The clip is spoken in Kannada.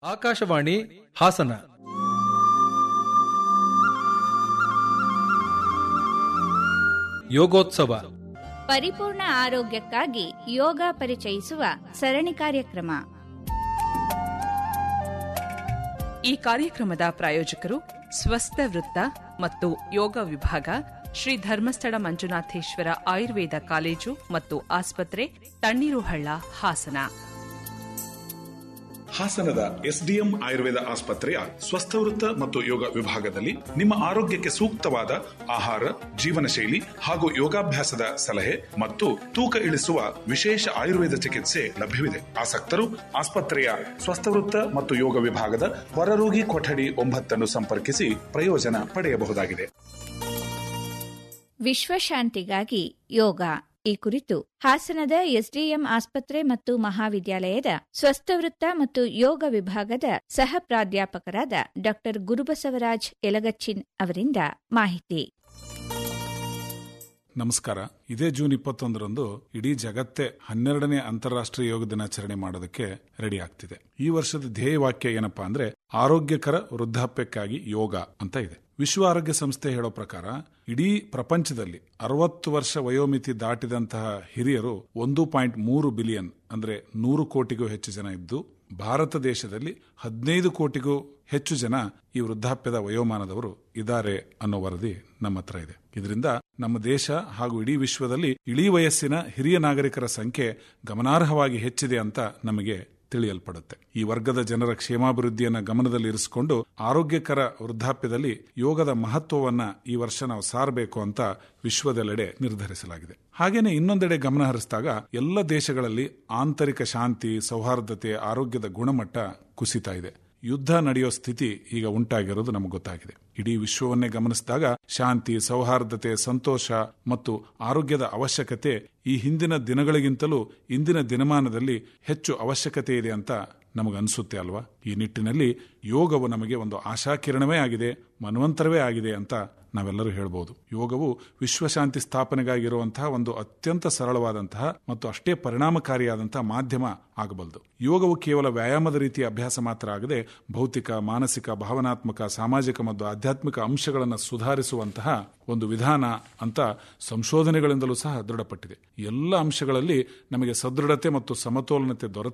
ಆಕಾಶವಾಣಿ ಹಾಸನ ಯೋಗೋತ್ಸವ ಪರಿಪೂರ್ಣ ಆರೋಗ್ಯಕ್ಕಾಗಿ ಯೋಗ ಪರಿಚಯಿಸುವ ಸರಣಿ ಕಾರ್ಯಕ್ರಮ ಈ ಕಾರ್ಯಕ್ರಮದ ಪ್ರಾಯೋಜಕರು ಸ್ವಸ್ಥ ವೃತ್ತ ಮತ್ತು ಯೋಗ ವಿಭಾಗ ಶ್ರೀ ಧರ್ಮಸ್ಥಳ ಮಂಜುನಾಥೇಶ್ವರ ಆಯುರ್ವೇದ ಕಾಲೇಜು ಮತ್ತು ಆಸ್ಪತ್ರೆ ತಣ್ಣೀರುಹಳ್ಳ ಹಾಸನ ಹಾಸನದ ಎಸ್ಡಿಎಂ ಆಯುರ್ವೇದ ಆಸ್ಪತ್ರೆಯ ಸ್ವಸ್ಥವೃತ್ತ ಮತ್ತು ಯೋಗ ವಿಭಾಗದಲ್ಲಿ ನಿಮ್ಮ ಆರೋಗ್ಯಕ್ಕೆ ಸೂಕ್ತವಾದ ಆಹಾರ ಜೀವನ ಶೈಲಿ ಹಾಗೂ ಯೋಗಾಭ್ಯಾಸದ ಸಲಹೆ ಮತ್ತು ತೂಕ ಇಳಿಸುವ ವಿಶೇಷ ಆಯುರ್ವೇದ ಚಿಕಿತ್ಸೆ ಲಭ್ಯವಿದೆ ಆಸಕ್ತರು ಆಸ್ಪತ್ರೆಯ ಸ್ವಸ್ಥವೃತ್ತ ಮತ್ತು ಯೋಗ ವಿಭಾಗದ ಹೊರರೋಗಿ ಕೊಠಡಿ ಒಂಬತ್ತನ್ನು ಸಂಪರ್ಕಿಸಿ ಪ್ರಯೋಜನ ಪಡೆಯಬಹುದಾಗಿದೆ ವಿಶ್ವಶಾಂತಿಗಾಗಿ ಯೋಗ ಈ ಕುರಿತು ಹಾಸನದ ಎಸ್ಡಿಎಂ ಆಸ್ಪತ್ರೆ ಮತ್ತು ಮಹಾವಿದ್ಯಾಲಯದ ಸ್ವಸ್ಥವೃತ್ತ ಮತ್ತು ಯೋಗ ವಿಭಾಗದ ಸಹ ಪ್ರಾಧ್ಯಾಪಕರಾದ ಡಾ ಗುರುಬಸವರಾಜ್ ಯಲಗಚ್ಚಿನ್ ಅವರಿಂದ ಮಾಹಿತಿ ನಮಸ್ಕಾರ ಇದೇ ಜೂನ್ ಇಪ್ಪತ್ತೊಂದರಂದು ಇಡೀ ಜಗತ್ತೇ ಹನ್ನೆರಡನೇ ಅಂತಾರಾಷ್ಟ್ರೀಯ ಯೋಗ ದಿನಾಚರಣೆ ಮಾಡೋದಕ್ಕೆ ರೆಡಿ ಆಗ್ತಿದೆ ಈ ವರ್ಷದ ಧ್ಯೇಯವಾಕ್ಯ ಏನಪ್ಪಾ ಅಂದ್ರೆ ಆರೋಗ್ಯಕರ ವೃದ್ಧಾಪ್ಯಕ್ಕಾಗಿ ಯೋಗ ಅಂತ ಇದೆ ವಿಶ್ವ ಆರೋಗ್ಯ ಸಂಸ್ಥೆ ಹೇಳೋ ಪ್ರಕಾರ ಇಡೀ ಪ್ರಪಂಚದಲ್ಲಿ ಅರವತ್ತು ವರ್ಷ ವಯೋಮಿತಿ ದಾಟಿದಂತಹ ಹಿರಿಯರು ಒಂದು ಪಾಯಿಂಟ್ ಮೂರು ಬಿಲಿಯನ್ ಅಂದ್ರೆ ನೂರು ಕೋಟಿಗೂ ಹೆಚ್ಚು ಜನ ಇದ್ದು ಭಾರತ ದೇಶದಲ್ಲಿ ಹದಿನೈದು ಕೋಟಿಗೂ ಹೆಚ್ಚು ಜನ ಈ ವೃದ್ಧಾಪ್ಯದ ವಯೋಮಾನದವರು ಇದ್ದಾರೆ ಅನ್ನೋ ವರದಿ ನಮ್ಮ ಹತ್ರ ಇದೆ ಇದರಿಂದ ನಮ್ಮ ದೇಶ ಹಾಗೂ ಇಡೀ ವಿಶ್ವದಲ್ಲಿ ಇಳಿ ವಯಸ್ಸಿನ ಹಿರಿಯ ನಾಗರಿಕರ ಸಂಖ್ಯೆ ಗಮನಾರ್ಹವಾಗಿ ಹೆಚ್ಚಿದೆ ಅಂತ ನಮಗೆ ತಿಳಿಯಲ್ಪಡುತ್ತೆ ಈ ವರ್ಗದ ಜನರ ಕ್ಷೇಮಾಭಿವೃದ್ಧಿಯನ್ನ ಗಮನದಲ್ಲಿರಿಸಿಕೊಂಡು ಆರೋಗ್ಯಕರ ವೃದ್ಧಾಪ್ಯದಲ್ಲಿ ಯೋಗದ ಮಹತ್ವವನ್ನ ಈ ವರ್ಷ ನಾವು ಸಾರಬೇಕು ಅಂತ ವಿಶ್ವದೆಲ್ಲೆಡೆ ನಿರ್ಧರಿಸಲಾಗಿದೆ ಹಾಗೇನೆ ಇನ್ನೊಂದೆಡೆ ಗಮನ ಹರಿಸಿದಾಗ ಎಲ್ಲ ದೇಶಗಳಲ್ಲಿ ಆಂತರಿಕ ಶಾಂತಿ ಸೌಹಾರ್ದತೆ ಆರೋಗ್ಯದ ಗುಣಮಟ್ಟ ಕುಸಿತಾ ಇದೆ ಯುದ್ಧ ನಡೆಯೋ ಸ್ಥಿತಿ ಈಗ ಉಂಟಾಗಿರೋದು ನಮಗೆ ಗೊತ್ತಾಗಿದೆ ಇಡೀ ವಿಶ್ವವನ್ನೇ ಗಮನಿಸಿದಾಗ ಶಾಂತಿ ಸೌಹಾರ್ದತೆ ಸಂತೋಷ ಮತ್ತು ಆರೋಗ್ಯದ ಅವಶ್ಯಕತೆ ಈ ಹಿಂದಿನ ದಿನಗಳಿಗಿಂತಲೂ ಇಂದಿನ ದಿನಮಾನದಲ್ಲಿ ಹೆಚ್ಚು ಅವಶ್ಯಕತೆ ಇದೆ ಅಂತ ನಮಗನ್ಸುತ್ತೆ ಅಲ್ವಾ ಈ ನಿಟ್ಟಿನಲ್ಲಿ ಯೋಗವು ನಮಗೆ ಒಂದು ಆಶಾಕಿರಣವೇ ಆಗಿದೆ ಮನ್ವಂತರವೇ ಆಗಿದೆ ಅಂತ ನಾವೆಲ್ಲರೂ ಹೇಳ್ಬೋದು ಯೋಗವು ವಿಶ್ವಶಾಂತಿ ಸ್ಥಾಪನೆಗಾಗಿರುವಂತಹ ಒಂದು ಅತ್ಯಂತ ಸರಳವಾದಂತಹ ಮತ್ತು ಅಷ್ಟೇ ಪರಿಣಾಮಕಾರಿಯಾದಂತಹ ಮಾಧ್ಯಮ ಆಗಬಲ್ಲದು ಯೋಗವು ಕೇವಲ ವ್ಯಾಯಾಮದ ರೀತಿಯ ಅಭ್ಯಾಸ ಮಾತ್ರ ಆಗದೆ ಭೌತಿಕ ಮಾನಸಿಕ ಭಾವನಾತ್ಮಕ ಸಾಮಾಜಿಕ ಮತ್ತು ಆಧ್ಯಾತ್ಮಿಕ ಅಂಶಗಳನ್ನು ಸುಧಾರಿಸುವಂತಹ ಒಂದು ವಿಧಾನ ಅಂತ ಸಂಶೋಧನೆಗಳಿಂದಲೂ ಸಹ ದೃಢಪಟ್ಟಿದೆ ಎಲ್ಲ ಅಂಶಗಳಲ್ಲಿ ನಮಗೆ ಸದೃಢತೆ ಮತ್ತು ಸಮತೋಲನತೆ ದೊರೆತ